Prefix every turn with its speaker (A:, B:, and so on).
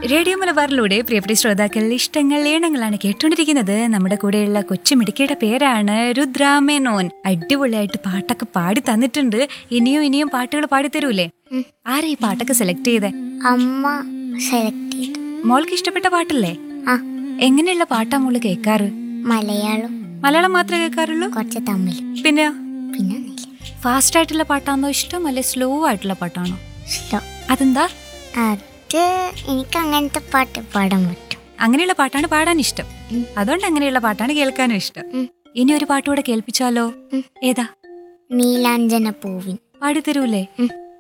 A: Radio മലബാറിലൂടെ പ്രിയപ്പെട്ട ശ്രോതാക്കൾ ഇഷ്ടങ്ങൾ ഏണങ്ങളാണ് കേട്ടുകൊണ്ടിരിക്കുന്നത് നമ്മുടെ കൂടെയുള്ള കൊച്ചുമിടുക്കിയുടെ പേരാണ് രുദ്രാമേനോൻ അടിപൊളിയായിട്ട് പാട്ടൊക്കെ പാടി തന്നിട്ടുണ്ട് ഇനിയും ഇനിയും പാട്ടുകൾ പാടിത്തരൂലേ ആരാ ഈ പാട്ടൊക്കെ സെലക്ട് ചെയ്തേ
B: അമ്മ സെലക്ട് ചെയ്തു
A: മോൾക്ക് ഇഷ്ടപ്പെട്ട പാട്ടല്ലേ
B: ആ
A: എങ്ങനെയുള്ള പാട്ടാ മോള് കേൾക്കാറ്
B: മലയാളം
A: മലയാളം മാത്രമേ കേൾക്കാറുള്ളൂ
B: കുറച്ച് തമിഴ്
A: പിന്നെ
B: പിന്നെ ഒന്നുമില്ല.
A: ഫാസ്റ്റ് ആയിട്ടുള്ള പാട്ടാണോ ഇഷ്ടം അല്ലെ സ്ലോ ആയിട്ടുള്ള പാട്ടാണോ
B: ഇഷ്ടം
A: അതെന്താ
B: അത് എനിക്ക് അങ്ങനത്തെ പാട്ട് പാടാൻ പറ്റും
A: അങ്ങനെയുള്ള പാട്ടാണ് പാടാൻ ഇഷ്ടം അതുകൊണ്ട് അങ്ങനെയുള്ള പാട്ടാണ് കേൾക്കാനും ഇഷ്ടം
B: ഉം.
A: ഇനി ഒരു പാട്ടുകൂടെ കേൾപ്പിച്ചാലോ
B: ഉം.
A: ഏതാ
B: നീലാഞ്ജന പൂവിൻ
A: പാടിത്തരൂലേ
B: ഉം.